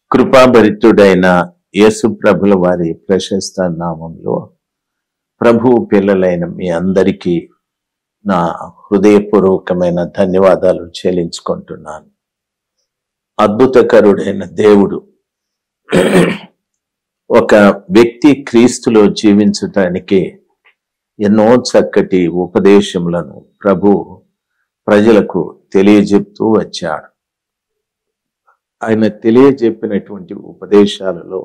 కృపాభరితుడైన యేసు ప్రభుల వారి ప్రశస్త నామంలో ప్రభు పిల్లలైన మీ అందరికీ నా హృదయపూర్వకమైన ధన్యవాదాలు చెల్లించుకుంటున్నాను అద్భుతకరుడైన దేవుడు ఒక వ్యక్తి క్రీస్తులో జీవించటానికి ఎన్నో చక్కటి ఉపదేశములను ప్రభు ప్రజలకు తెలియజెప్తూ వచ్చాడు ఆయన తెలియజెప్పినటువంటి ఉపదేశాలలో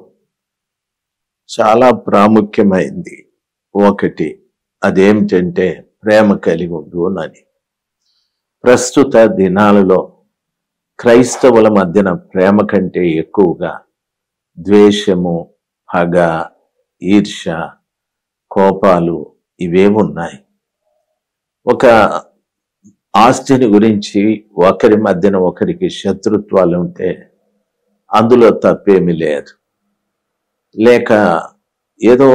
చాలా ప్రాముఖ్యమైంది ఒకటి అదేమిటంటే ప్రేమ కలిగి ఉండు అని ప్రస్తుత దినాలలో క్రైస్తవుల మధ్యన ప్రేమ కంటే ఎక్కువగా ద్వేషము పగ ఈర్ష కోపాలు ఇవే ఉన్నాయి ఒక ఆస్తిని గురించి ఒకరి మధ్యన ఒకరికి శత్రుత్వాలు ఉంటే అందులో తప్పేమీ లేదు లేక ఏదో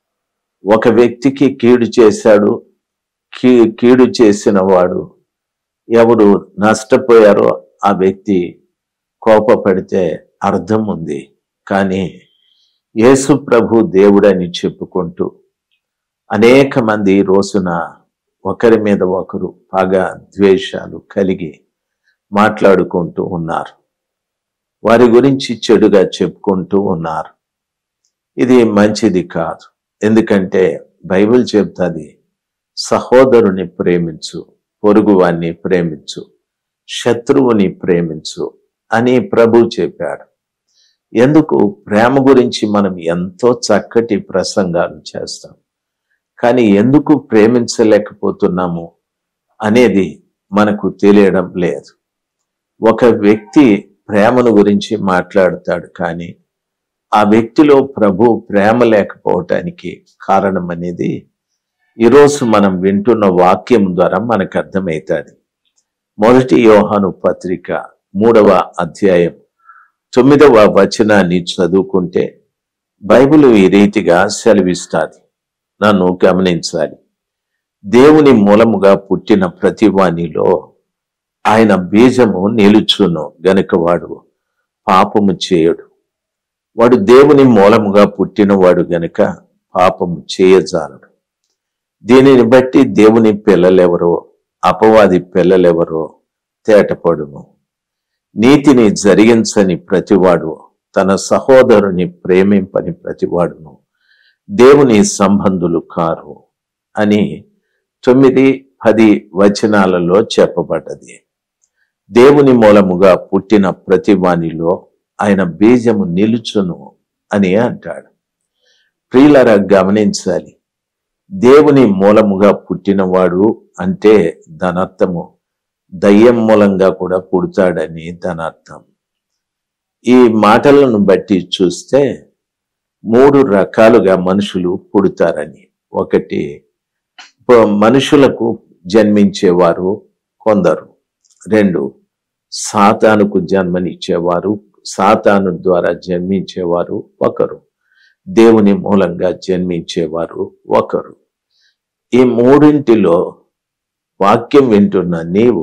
ఒక వ్యక్తికి కీడు చేశాడు కీ కీడు చేసిన వాడు ఎవరు నష్టపోయారో ఆ వ్యక్తి కోపపడితే అర్థం ఉంది కానీ యేసు ప్రభు దేవుడని చెప్పుకుంటూ అనేక మంది ఈ రోజున ఒకరి మీద ఒకరు పగ ద్వేషాలు కలిగి మాట్లాడుకుంటూ ఉన్నారు వారి గురించి చెడుగా చెప్పుకుంటూ ఉన్నారు ఇది మంచిది కాదు ఎందుకంటే బైబిల్ చెప్తుంది సహోదరుని ప్రేమించు పొరుగువాన్ని ప్రేమించు శత్రువుని ప్రేమించు అని ప్రభు చెప్పాడు ఎందుకు ప్రేమ గురించి మనం ఎంతో చక్కటి ప్రసంగాలు చేస్తాం కానీ ఎందుకు ప్రేమించలేకపోతున్నాము అనేది మనకు తెలియడం లేదు ఒక వ్యక్తి ప్రేమను గురించి మాట్లాడతాడు కానీ ఆ వ్యక్తిలో ప్రభు ప్రేమ లేకపోవటానికి కారణం అనేది ఈరోజు మనం వింటున్న వాక్యం ద్వారా మనకు అర్థమవుతుంది మొదటి యోహాను పత్రిక మూడవ అధ్యాయం తొమ్మిదవ వచనాన్ని చదువుకుంటే బైబిల్ ఈ రీతిగా సెలవిస్తుంది నన్ను గమనించాలి దేవుని మూలముగా పుట్టిన ప్రతి వానిలో ఆయన బీజము నిలుచును గనుక వాడు పాపము చేయడు వాడు దేవుని మూలముగా పుట్టినవాడు గనుక పాపము చేయజాలడు దీనిని బట్టి దేవుని పిల్లలెవరో అపవాది పిల్లలెవరో తేటపడును నీతిని జరిగించని ప్రతివాడు తన సహోదరుని ప్రేమింపని ప్రతివాడును దేవుని సంబంధులు కారు అని తొమ్మిది పది వచనాలలో చెప్పబడ్డది దేవుని మూలముగా పుట్టిన ప్రతి వానిలో ఆయన బీజము నిలుచును అని అంటాడు ప్రియులరా గమనించాలి దేవుని మూలముగా పుట్టినవాడు అంటే దానర్థము దయ్యం మూలంగా కూడా పుడతాడని దాని అర్థం ఈ మాటలను బట్టి చూస్తే మూడు రకాలుగా మనుషులు పుడతారని ఒకటి ప- మనుషులకు జన్మించేవారు కొందరు రెండు సాతానుకు జన్మనిచ్చేవారు సాతాను ద్వారా జన్మించేవారు ఒకరు దేవుని మూలంగా జన్మించేవారు ఒకరు ఈ మూడింటిలో వాక్యం వింటున్న నీవు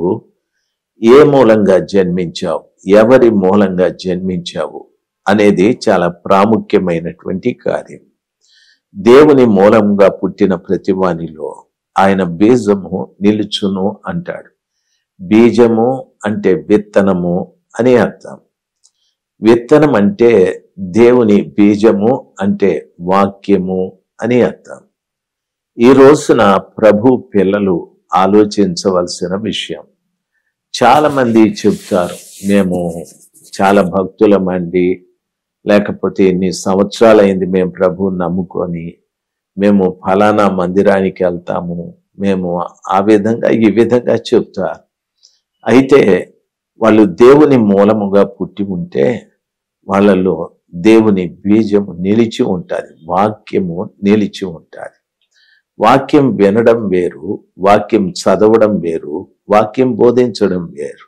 ఏ మూలంగా జన్మించావు ఎవరి మూలంగా జన్మించావు అనేది చాలా ప్రాముఖ్యమైనటువంటి కార్యం దేవుని మూలంగా పుట్టిన ప్రతివానిలో ఆయన బీజము నిలుచును అంటాడు బీజము అంటే విత్తనము అని అర్థం విత్తనం అంటే దేవుని బీజము అంటే వాక్యము అని అర్థం ఈ రోజున ప్రభు పిల్లలు ఆలోచించవలసిన విషయం చాలా మంది చెప్తారు మేము చాలా భక్తులమండి లేకపోతే ఎన్ని సంవత్సరాలైంది మేము ప్రభు నమ్ముకొని మేము ఫలానా మందిరానికి వెళ్తాము మేము ఆ విధంగా ఈ విధంగా చెప్తారు అయితే వాళ్ళు దేవుని మూలముగా పుట్టి ఉంటే వాళ్ళలో దేవుని బీజము నిలిచి ఉంటుంది వాక్యము నిలిచి ఉంటుంది వాక్యం వినడం వేరు వాక్యం చదవడం వేరు వాక్యం బోధించడం వేరు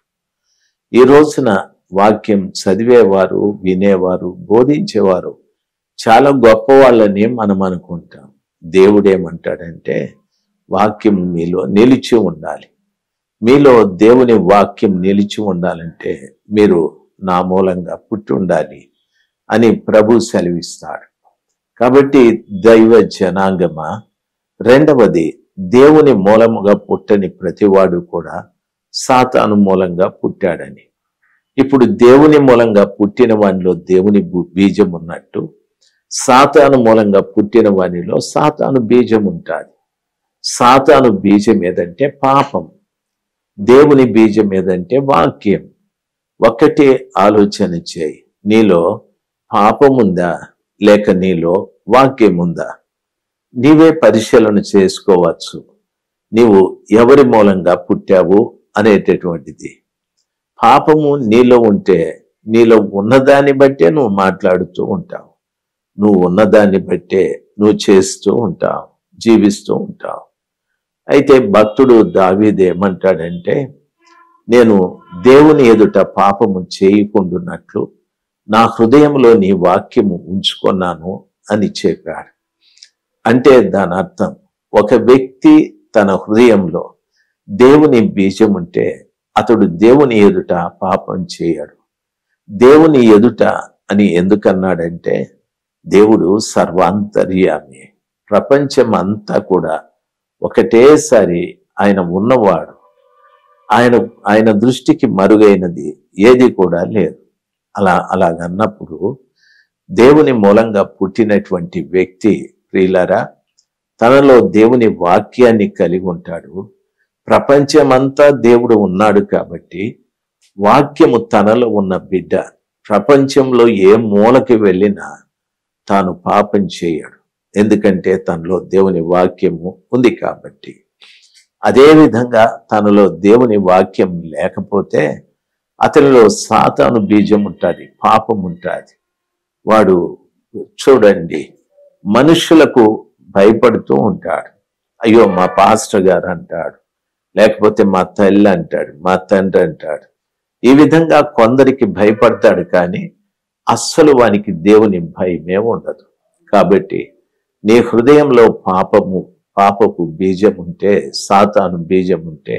ఈ రోజున వాక్యం చదివేవారు వినేవారు బోధించేవారు చాలా గొప్ప వాళ్ళని మనం అనుకుంటాం దేవుడేమంటాడంటే వాక్యం మీలో నిలిచి ఉండాలి మీలో దేవుని వాక్యం నిలిచి ఉండాలంటే మీరు నా మూలంగా పుట్టి ఉండాలి అని ప్రభు సెలవిస్తాడు కాబట్టి దైవ జనాంగమ రెండవది దేవుని మూలముగా పుట్టని ప్రతివాడు కూడా సాతాను మూలంగా పుట్టాడని ఇప్పుడు దేవుని మూలంగా పుట్టిన వానిలో దేవుని బు- బీజం ఉన్నట్టు సాతాను మూలంగా పుట్టిన వానిలో సాతాను బీజం ఉంటుంది సాతాను బీజం ఏదంటే పాపం దేవుని బీజం ఏదంటే వాక్యం ఒక్కటే ఆలోచన చేయి నీలో పాపం ఉందా లేక నీలో వాక్యం ఉందా నీవే పరిశీలన చేసుకోవచ్చు నీవు ఎవరి మూలంగా పుట్టావు అనేటటువంటిది పాపము నీలో ఉంటే నీలో ఉన్నదాన్ని బట్టే నువ్వు మాట్లాడుతూ ఉంటావు నువ్వు ఉన్నదాన్ని బట్టే నువ్వు చేస్తూ ఉంటావు జీవిస్తూ ఉంటావు అయితే భక్తుడు దావీదు ఏమంటాడంటే నేను దేవుని ఎదుట పాపము చేయకుండున్నట్లు నా హృదయంలో నీ వాక్యము ఉంచుకున్నాను అని చెప్పాడు అంటే దాని అర్థం ఒక వ్యక్తి తన హృదయంలో దేవుని బీజం ఉంటే అతడు దేవుని ఎదుట పాపం చేయడు దేవుని ఎదుట అని ఎందుకన్నాడంటే దేవుడు సర్వాంతర్యామి ప్రపంచం అంతా కూడా ఒకటేసారి ఆయన ఉన్నవాడు ఆయన ఆయన దృష్టికి మరుగైనది ఏది కూడా లేదు అలా అలాగన్నప్పుడు దేవుని మూలంగా పుట్టినటువంటి వ్యక్తి ప్రియులరా తనలో దేవుని వాక్యాన్ని కలిగి ఉంటాడు ప్రపంచమంతా దేవుడు ఉన్నాడు కాబట్టి వాక్యము తనలో ఉన్న బిడ్డ ప్రపంచంలో ఏ మూలకి వెళ్ళినా తాను పాపం చేయడు ఎందుకంటే తనలో దేవుని వాక్యము ఉంది కాబట్టి అదే విధంగా తనలో దేవుని వాక్యం లేకపోతే అతనిలో సాతాను బీజం ఉంటుంది పాపం ఉంటుంది వాడు చూడండి మనుషులకు భయపడుతూ ఉంటాడు అయ్యో మా పాస్టర్ గారు అంటాడు లేకపోతే మా తల్లి అంటాడు మా తండ్రి అంటాడు ఈ విధంగా కొందరికి భయపడతాడు కానీ అస్సలు వానికి దేవుని భయమే ఉండదు కాబట్టి నీ హృదయంలో పాపము పాపపు బీజం ఉంటే సాతాను బీజం ఉంటే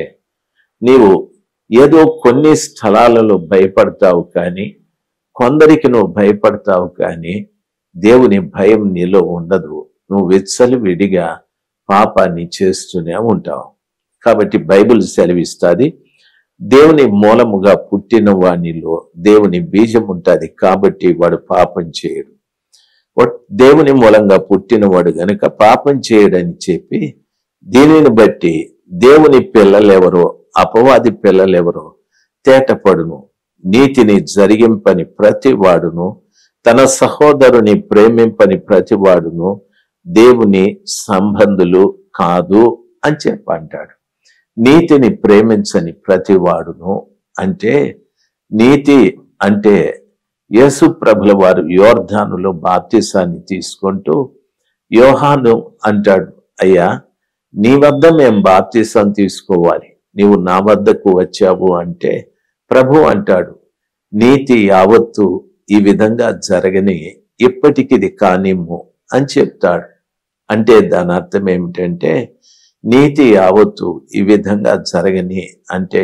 నీవు ఏదో కొన్ని స్థలాలలో భయపడతావు కానీ కొందరికి నువ్వు భయపడతావు కానీ దేవుని భయం నీలో ఉండదు నువ్వు విచ్చలు విడిగా పాపాన్ని చేస్తూనే ఉంటావు కాబట్టి బైబిల్ సెలవిస్తుంది దేవుని మూలముగా పుట్టిన వానిలో దేవుని బీజం ఉంటుంది కాబట్టి వాడు పాపం చేయడు ఒట్- దేవుని మూలంగా పుట్టినవాడు గనుక పాపం చేయడని చెప్పి దీనిని బట్టి దేవుని పిల్లలెవరో అపవాది పిల్లలెవరో తేటపడును నీతిని జరిగింపని ప్రతి వాడును తన సహోదరుని ప్రేమింపని ప్రతి వాడును దేవుని సంబంధులు కాదు అని చెప్పంటాడు నీతిని ప్రేమించని ప్రతి వాడును అంటే నీతి అంటే యేసు ప్రభుల వారు యోర్ధానులో బాప్తిసాన్ని తీసుకుంటూ యోహాను అంటాడు అయ్యా నీ వద్ద మేము బాప్తిసం తీసుకోవాలి నీవు నా వద్దకు వచ్చావు అంటే ప్రభు అంటాడు నీతి యావత్తు ఈ విధంగా జరగని ఇప్పటికిది కానిమ్ము అని చెప్తాడు అంటే దాని అర్థం ఏమిటంటే నీతి యావత్తు ఈ విధంగా జరగని అంటే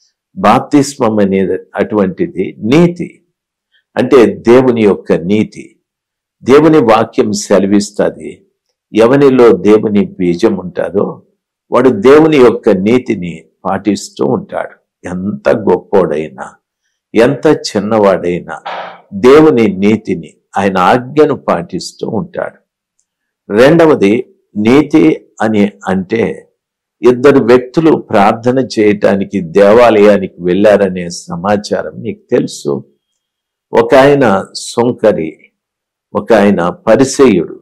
బాప్తిస్మం అనేది అటువంటిది నీతి అంటే దేవుని యొక్క నీతి దేవుని వాక్యం సెలవిస్తుంది ఎవనిలో దేవుని బీజం ఉంటుందో వాడు దేవుని యొక్క నీతిని పాటిస్తూ ఉంటాడు ఎంత గొప్పోడైనా ఎంత చిన్నవాడైనా దేవుని నీతిని ఆయన ఆజ్ఞను పాటిస్తూ ఉంటాడు రెండవది నీతి అని అంటే ఇద్దరు వ్యక్తులు ప్రార్థన చేయటానికి దేవాలయానికి వెళ్ళారనే సమాచారం మీకు తెలుసు ఒక ఆయన సుంకరి ఒక ఆయన పరిసేయుడు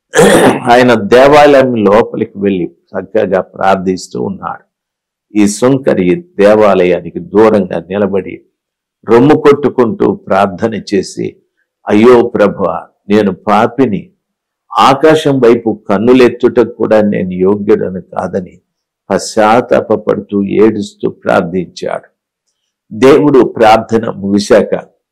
ఆయన దేవాలయం లోపలికి వెళ్ళి చక్కగా ప్రార్థిస్తూ ఉన్నాడు ఈ సుంకరి దేవాలయానికి దూరంగా నిలబడి రొమ్ము కొట్టుకుంటూ ప్రార్థన చేసి అయ్యో ప్రభు నేను పాపిని ఆకాశం వైపు కన్నులెత్తుటకు కూడా నేను యోగ్యుడను కాదని పశ్చాత్తాపడుతూ ఏడుస్తూ ప్రార్థించాడు దేవుడు ప్రార్థన ముగిశాక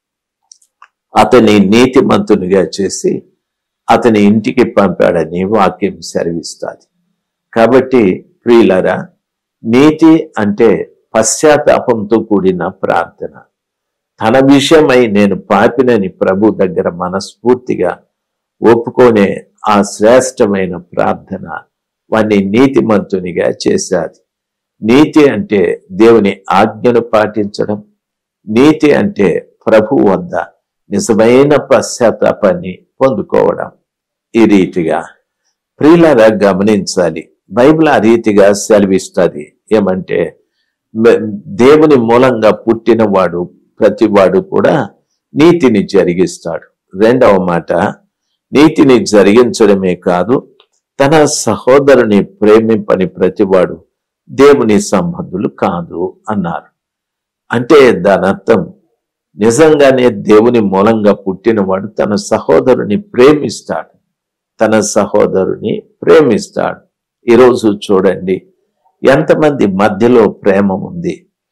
అతని నీతిమంతునిగా చేసి అతని ఇంటికి పంపాడని వాక్యం సెలవిస్తుంది కాబట్టి ప్రియులరా నీతి అంటే పశ్చాత్తాపంతో కూడిన ప్రార్థన తన విషయమై నేను పాపినని ప్రభు దగ్గర మనస్ఫూర్తిగా ఒప్పుకొనే ఆ శ్రేష్టమైన ప్రార్థన వాణ్ణి నీతిమంతునిగా చేశాది నీతి అంటే దేవుని ఆజ్ఞను పాటించడం నీతి అంటే ప్రభు వద్ద నిజమైన పశ్చాత్తాపాన్ని పొందుకోవడం ఈ రీతిగా ప్రియులారా గమనించాలి బైబిల్ ఆ రీతిగా సెలవిస్తుంది ఏమంటే మ- దేవుని మూలంగా పుట్టినవాడు ప్రతివాడు కూడా నీతిని జరిగిస్తాడు రెండవ మాట నీతిని జరిగించడమే కాదు తన సహోదరుని ప్రేమింపని ప్రతివాడు దేవుని సంబంధులు కాదు అన్నారు అంటే దాని అర్థం నిజంగానే దేవుని మూలంగా పుట్టినవాడు తన సహోదరుని ప్రేమిస్తాడు తన సహోదరుని ప్రేమిస్తాడు ఈరోజు చూడండి ఎంతమంది మధ్యలో ప్రేమ ఉంది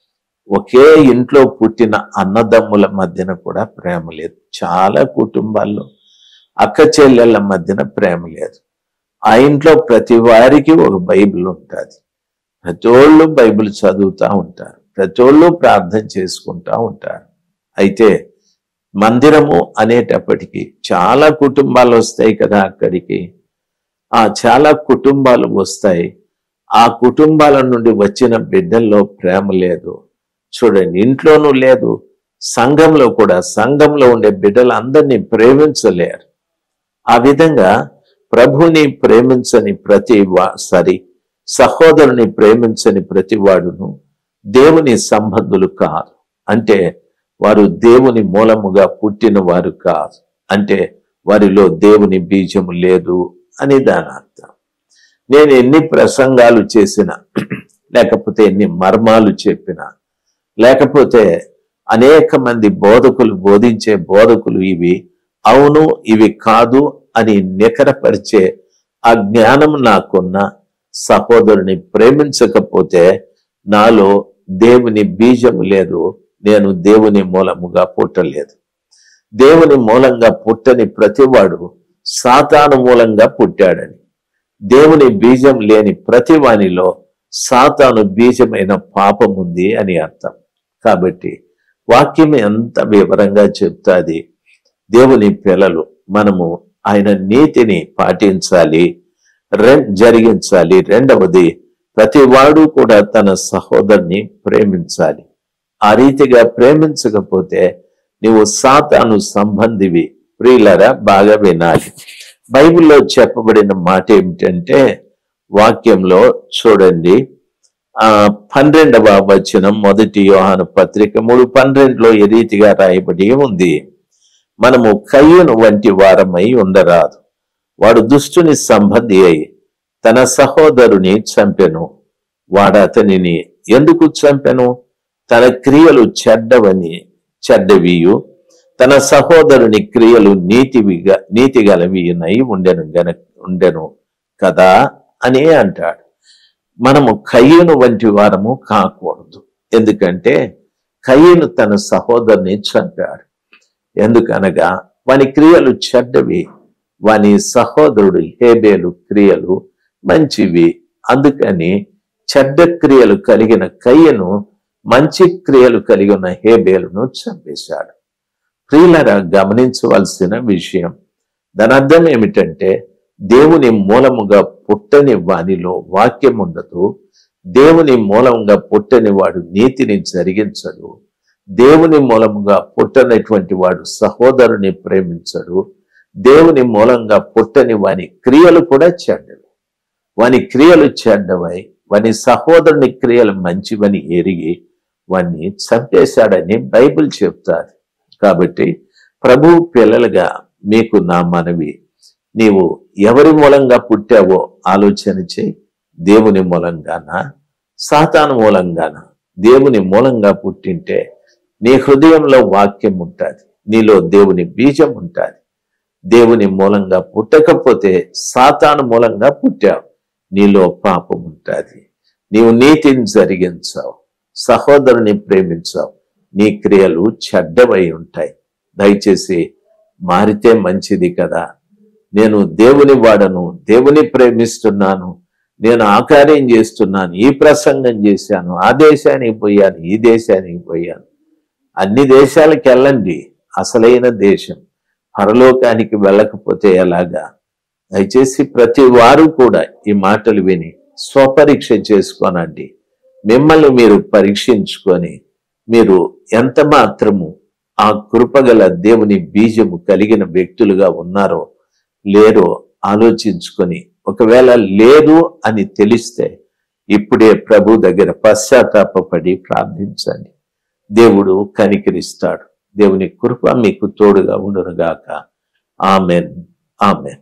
ఒకే ఇంట్లో పుట్టిన అన్నదమ్ముల మధ్యన కూడా ప్రేమ లేదు చాలా కుటుంబాల్లో అక్క చెల్లెళ్ళ మధ్యన ప్రేమ లేదు ఆ ఇంట్లో ప్రతి వారికి ఒక బైబిల్ ఉంటుంది ప్రతి ఒళ్ళు బైబిల్ చదువుతూ ఉంటారు ప్రతి ఒళ్ళు ప్రార్థన చేసుకుంటా ఉంటారు అయితే మందిరము అనేటప్పటికీ చాలా కుటుంబాలు వస్తాయి కదా అక్కడికి ఆ చాలా కుటుంబాలు వస్తాయి ఆ కుటుంబాల నుండి వచ్చిన బిడ్డల్లో ప్రేమ లేదు చూడండి ఇంట్లోనూ లేదు సంఘంలో కూడా సంఘంలో ఉండే బిడ్డలందరినీ ప్రేమించలేరు ఆ విధంగా ప్రభుని ప్రేమించని ప్రతి వా సరి సహోదరుని ప్రేమించని ప్రతి వాడును దేవుని సంబంధులు కాదు అంటే వారు దేవుని మూలముగా పుట్టిన వారు కాదు అంటే వారిలో దేవుని బీజము లేదు అని దాని అర్థం నేను ఎన్ని ప్రసంగాలు చేసినా లేకపోతే ఎన్ని మర్మాలు చెప్పినా లేకపోతే అనేక మంది బోధకులు బోధించే బోధకులు ఇవి అవును ఇవి కాదు అని నికరపరిచే ఆ జ్ఞానం నాకున్న సహోదరుని ప్రేమించకపోతే నాలో దేవుని బీజం లేదు నేను దేవుని మూలముగా పుట్టలేదు దేవుని మూలంగా పుట్టని ప్రతివాడు సాతాను మూలంగా పుట్టాడని దేవుని బీజం లేని ప్రతి వానిలో సాతాను బీజమైన పాపం ఉంది అని అర్థం కాబట్టి వాక్యం ఎంత వివరంగా చెప్తాది దేవుని పిల్లలు మనము ఆయన నీతిని పాటించాలి రెం- జరిగించాలి రెండవది ప్రతి వాడు కూడా తన సహోదరుని ప్రేమించాలి ఆ రీతిగా ప్రేమించకపోతే నీవు సాతాను సంబంధివి ప్రియులరా బాగా వినాలి బైబిల్లో చెప్పబడిన మాట ఏమిటంటే వాక్యంలో చూడండి ఆ పన్నెండవ వచనం మొదటి యోహాను పత్రిక మూడు పన్నెండులో ఈ రీతిగా రాయబడి ఉంది మనము కయ్యను వంటి వారమై ఉండరాదు వాడు దుష్టుని సంబంధి అయి తన సహోదరుని చంపెను వాడు అతనిని ఎందుకు చంపెను తన క్రియలు చెడ్డవని చెడ్డవియు తన సహోదరుని క్రియలు నీతివిగా నీతి గలవియునై ఉండెను గన ఉండెను కదా అని అంటాడు మనము కయ్యను వంటి వారము కాకూడదు ఎందుకంటే కయ్యను తన సహోదరుని చంపాడు ఎందుకనగా వాని క్రియలు చెడ్డవి వాని సహోదరుడు హేబేలు క్రియలు మంచివి అందుకని చెడ్డ క్రియలు కలిగిన కయ్యను మంచి క్రియలు కలిగిన హేబేలును చంపేశాడు ప్రియులరా గమనించవలసిన విషయం దాని అర్థం ఏమిటంటే దేవుని మూలముగా పుట్టని వానిలో వాక్యం ఉండదు దేవుని మూలంగా పుట్టని వాడు నీతిని జరిగించడు దేవుని మూలముగా పుట్టనటువంటి వాడు సహోదరుని ప్రేమించడు దేవుని మూలంగా పుట్టని వాని క్రియలు కూడా చెడ్డవి వాని క్రియలు చెడ్డవై వాని సహోదరుని క్రియలు మంచివని ఎరిగి వాణ్ణి చంపేశాడని బైబిల్ చెప్తారు కాబట్టి ప్రభు పిల్లలుగా మీకు నా మనవి నీవు ఎవరి మూలంగా పుట్టావో ఆలోచన చేయి దేవుని మూలంగానా సాతాను మూలంగానా దేవుని మూలంగా పుట్టింటే నీ హృదయంలో వాక్యం ఉంటుంది నీలో దేవుని బీజం ఉంటుంది దేవుని మూలంగా పుట్టకపోతే సాతాను మూలంగా పుట్టావు నీలో పాపం ఉంటుంది నీవు నీతిని జరిగించావు సహోదరుని ప్రేమించావు నీ క్రియలు చెడ్డవై ఉంటాయి దయచేసి మారితే మంచిది కదా నేను దేవుని వాడను దేవుని ప్రేమిస్తున్నాను నేను ఆ కార్యం చేస్తున్నాను ఈ ప్రసంగం చేశాను ఆ దేశానికి పోయాను ఈ దేశానికి పోయాను అన్ని దేశాలకు వెళ్ళండి అసలైన దేశం పరలోకానికి వెళ్ళకపోతే ఎలాగా దయచేసి ప్రతి వారు కూడా ఈ మాటలు విని స్వపరీక్ష చేసుకోనండి మిమ్మల్ని మీరు పరీక్షించుకొని మీరు ఎంత మాత్రము ఆ కృపగల దేవుని బీజము కలిగిన వ్యక్తులుగా ఉన్నారో లేరో ఆలోచించుకొని ఒకవేళ లేదు అని తెలిస్తే ఇప్పుడే ప్రభు దగ్గర పశ్చాత్తాపడి ప్రార్థించండి దేవుడు కనికరిస్తాడు దేవుని కృప మీకు తోడుగా ఉండునుగాక ఆమెన్ ఆమెన్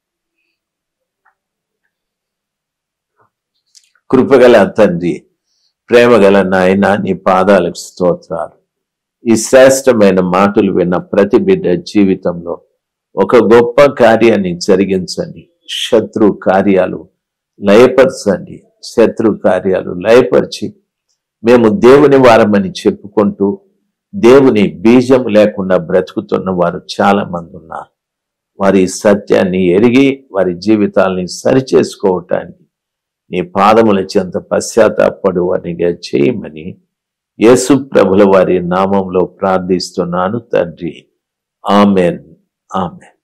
కృపగల తండ్రి ప్రేమగల నాయన నీ పాదాలకు స్తోత్రాలు ఈ శ్రేష్టమైన మాటలు విన్న ప్రతి బిడ్డ జీవితంలో ఒక గొప్ప కార్యాన్ని జరిగించండి శత్రు కార్యాలు లయపరచండి శత్రు కార్యాలు లయపరిచి మేము దేవుని వారమని చెప్పుకుంటూ దేవుని బీజం లేకుండా బ్రతుకుతున్న వారు చాలా మంది ఉన్నారు వారి సత్యాన్ని ఎరిగి వారి జీవితాల్ని సరిచేసుకోవటానికి నీ పాదముల చెంత పశ్చాత్తాపడు వారిగా చేయమని యేసు ప్రభుల వారి నామంలో ప్రార్థిస్తున్నాను తండ్రి ఆమెన్ ఆమెన్